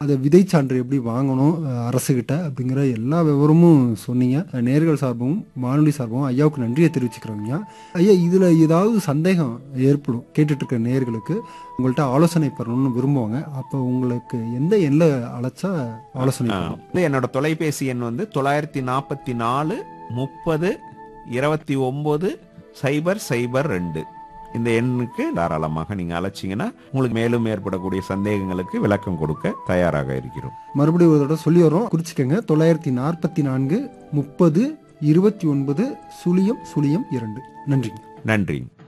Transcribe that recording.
அதை விதை சான்று எப்படி வாங்கணும் அஹ், அரசுகிட்ட அப்படிங்கிற எல்லா விவரமும் சொன்னீங்க அஹ், நேர்கள் சார்பும் வானொலி சார்பும் ஐயாவுக்கு நன்றியை தெரிவிச்சுக்கிறோங்க ஐயா இதில் ஏதாவது சந்தேகம் ஏற்படும் கேட்டுட்டு இருக்க நேர்களுக்கு உங்கள்கிட்ட ஆலோசனை பெறணும்னு விரும்புவாங்க அப்போ உங்களுக்கு எந்த எண்ணில் அழைச்சா ஆலோசனை ஆ. பெறணும் இது என்னோட தொலைபேசி எண் வந்து தொள்ளாயிரத்தி நாற்பத்தி நாலு முப்பது இருபத்தி ஒன்பது சைபர் சைபர் ரெண்டு இந்த எண்ணுக்கு தாராளமாக நீங்க அழைச்சிங்கன்னா உங்களுக்கு மேலும் ஏற்படக்கூடிய சந்தேகங்களுக்கு விளக்கம் கொடுக்க தயாராக இருக்கிறோம் மறுபடியும் ஒரு தடவை சொல்லி வரோம் குறிச்சிக்கங்க தொள்ளாயிரத்தி நாற்பத்தி நான்கு முப்பது இருபத்தி ஒன்பது சுழியம் சுழியம் இரண்டு நன்றிங்க நன்றி